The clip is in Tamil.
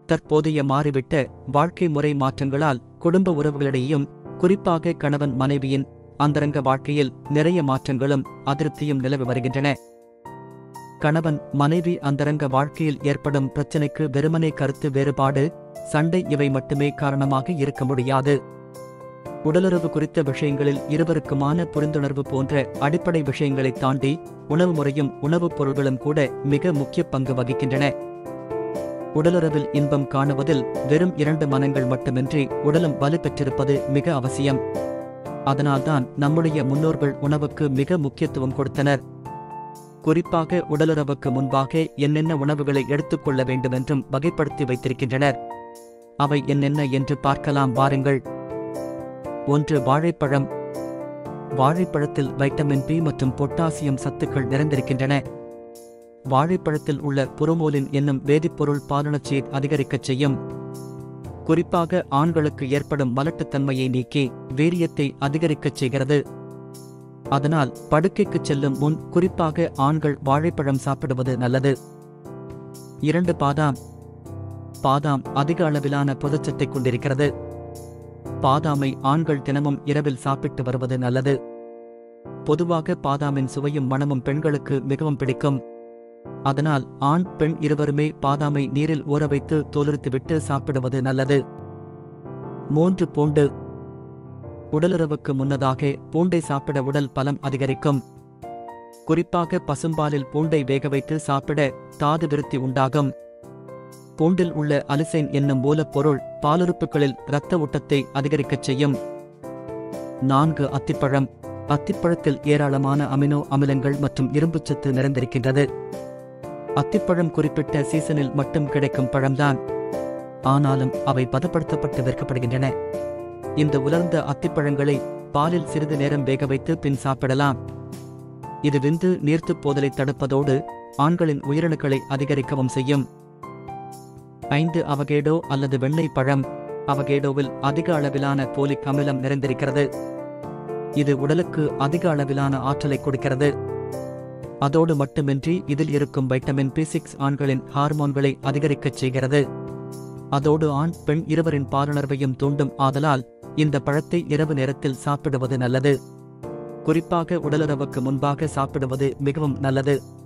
தற்போதைய மாறிவிட்ட வாழ்க்கை முறை மாற்றங்களால் குடும்ப உறவுகளிடையேயும் குறிப்பாக கணவன் மனைவியின் அந்தரங்க வாழ்க்கையில் நிறைய மாற்றங்களும் அதிருப்தியும் நிலவி வருகின்றன கணவன் மனைவி அந்தரங்க வாழ்க்கையில் ஏற்படும் பிரச்சினைக்கு வெறுமனே கருத்து வேறுபாடு சண்டை இவை மட்டுமே காரணமாக இருக்க முடியாது உடலுறவு குறித்த விஷயங்களில் இருவருக்குமான புரிந்துணர்வு போன்ற அடிப்படை விஷயங்களைத் தாண்டி உணவு முறையும் உணவுப் பொருள்களும் கூட மிக முக்கிய பங்கு வகிக்கின்றன உடலுறவில் இன்பம் காணுவதில் வெறும் இரண்டு மனங்கள் மட்டுமின்றி உடலும் வலுப்பெற்றிருப்பது மிக அவசியம் அதனால்தான் நம்முடைய முன்னோர்கள் உணவுக்கு மிக முக்கியத்துவம் கொடுத்தனர் குறிப்பாக உடலுறவுக்கு முன்பாக என்னென்ன உணவுகளை எடுத்துக்கொள்ள வேண்டுமென்றும் வகைப்படுத்தி வைத்திருக்கின்றனர் அவை என்னென்ன என்று பார்க்கலாம் வாருங்கள் ஒன்று வாழைப்பழம் வாழைப்பழத்தில் வைட்டமின் பி மற்றும் பொட்டாசியம் சத்துக்கள் நிறைந்திருக்கின்றன வாழைப்பழத்தில் உள்ள புரோமோலின் என்னும் வேதிப்பொருள் பாலுணர்ச்சியை அதிகரிக்கச் செய்யும் குறிப்பாக ஆண்களுக்கு ஏற்படும் மலட்டுத்தன்மையை நீக்கி வீரியத்தை அதிகரிக்கச் செய்கிறது அதனால் படுக்கைக்குச் செல்லும் முன் குறிப்பாக ஆண்கள் வாழைப்பழம் சாப்பிடுவது நல்லது இரண்டு பாதாம் பாதாம் அதிக அளவிலான புதச்சத்தை கொண்டிருக்கிறது பாதாமை ஆண்கள் தினமும் இரவில் சாப்பிட்டு வருவது நல்லது பொதுவாக பாதாமின் சுவையும் மணமும் பெண்களுக்கு மிகவும் பிடிக்கும் அதனால் ஆண் பெண் இருவருமே பாதாமை நீரில் ஊற வைத்து தோலுரித்துவிட்டு சாப்பிடுவது நல்லது மூன்று பூண்டு உடலுறவுக்கு முன்னதாக பூண்டை சாப்பிட உடல் பலம் அதிகரிக்கும் குறிப்பாக பசும்பாலில் பூண்டை வேக வைத்து சாப்பிட தாது விருத்தி உண்டாகும் பூண்டில் உள்ள அலிசைன் என்னும் மூலப்பொருள் பாலுறுப்புகளில் இரத்த ஓட்டத்தை அதிகரிக்கச் செய்யும் நான்கு அத்திப்பழம் அத்திப்பழத்தில் ஏராளமான அமினோ அமிலங்கள் மற்றும் இரும்புச்சத்து நிறைந்திருக்கின்றது அத்திப்பழம் குறிப்பிட்ட சீசனில் மட்டும் கிடைக்கும் பழம்தான் ஆனாலும் அவை பதப்படுத்தப்பட்டு விற்கப்படுகின்றன இந்த உலர்ந்த அத்திப்பழங்களை பாலில் சிறிது நேரம் வேக வைத்து பின் சாப்பிடலாம் இது விந்து நீர்த்துப் போதலை தடுப்பதோடு ஆண்களின் உயிரணுக்களை அதிகரிக்கவும் செய்யும் ஐந்து அவகேடோ அல்லது வெண்ணெய் பழம் அவகேடோவில் அதிக அளவிலான போலிக் அமிலம் நிறைந்திருக்கிறது இது உடலுக்கு அதிக அளவிலான ஆற்றலை கொடுக்கிறது அதோடு மட்டுமின்றி இதில் இருக்கும் வைட்டமின் பி சிக்ஸ் ஆண்களின் ஹார்மோன்களை அதிகரிக்கச் செய்கிறது அதோடு ஆண் பெண் இருவரின் பாலுணர்வையும் தூண்டும் ஆதலால் இந்த பழத்தை இரவு நேரத்தில் சாப்பிடுவது நல்லது குறிப்பாக உடலுறவுக்கு முன்பாக சாப்பிடுவது மிகவும் நல்லது